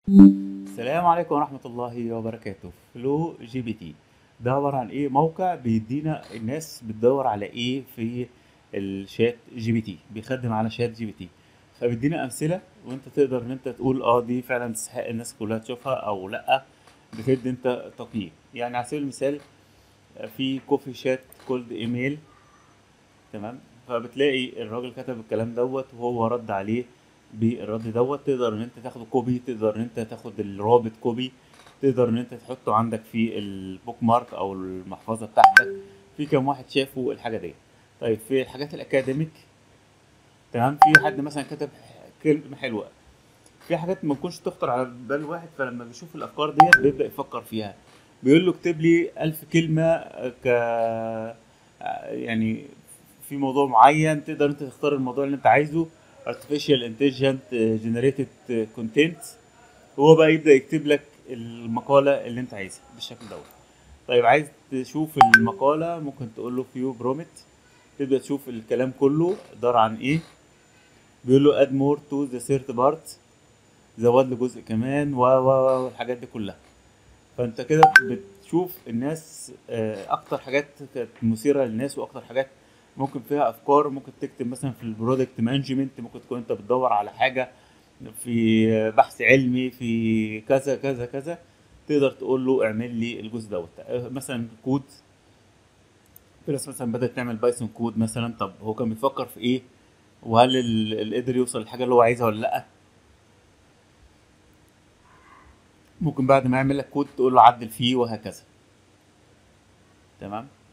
السلام عليكم ورحمة الله وبركاته فلو جي بي تي ده عبارة عن ايه موقع بيدينا الناس بتدور على ايه في الشات جي بي تي بيخدم على شات جي بي تي فبيدينا امثلة وانت تقدر ان انت تقول اه دي فعلا تستحق الناس كلها تشوفها او لا بتدي انت تقييم يعني على سبيل المثال في كوفي شات كولد ايميل تمام فبتلاقي الراجل كتب الكلام دوت وهو رد عليه بالرد دوت تقدر ان انت تاخده كوبي تقدر ان انت تاخد الرابط كوبي تقدر ان انت تحطه عندك في البوك مارك او المحفظه بتاعتك في كام واحد شافوا الحاجه دي طيب في الحاجات الاكاديميك تمام في حد مثلا كتب كلمه حلوه في حاجات ما تكونش تخطر على بال واحد فلما بيشوف الافكار ديت بيبدا يفكر فيها بيقول له اكتب لي ألف كلمه ك يعني في موضوع معين تقدر انت تختار الموضوع اللي انت عايزه artificial intelligent generated content هو بقى يبدا يكتب لك المقاله اللي انت عايزها بالشكل دوت طيب عايز تشوف المقاله ممكن تقول له فيو برومت تبدا تشوف الكلام كله دار عن ايه بيقول له اد مور تو ذا ثيرد بارت زود له جزء كمان و و والحاجات دي كلها فانت كده بتشوف الناس اكتر حاجات كانت مثيره للناس واكتر حاجات ممكن فيها افكار ممكن تكتب مثلا في البرودكت مانجمنت ممكن تكون انت بتدور على حاجه في بحث علمي في كذا كذا كذا تقدر تقول له اعمل لي الجزء دوت مثلا كود في ناس مثلا بدات تعمل بايثون كود مثلا طب هو كان بيفكر في ايه وهل اللي قدر يوصل للحاجه اللي هو عايزها ولا لا ممكن بعد ما يعمل لك كود تقول له عدل فيه وهكذا تمام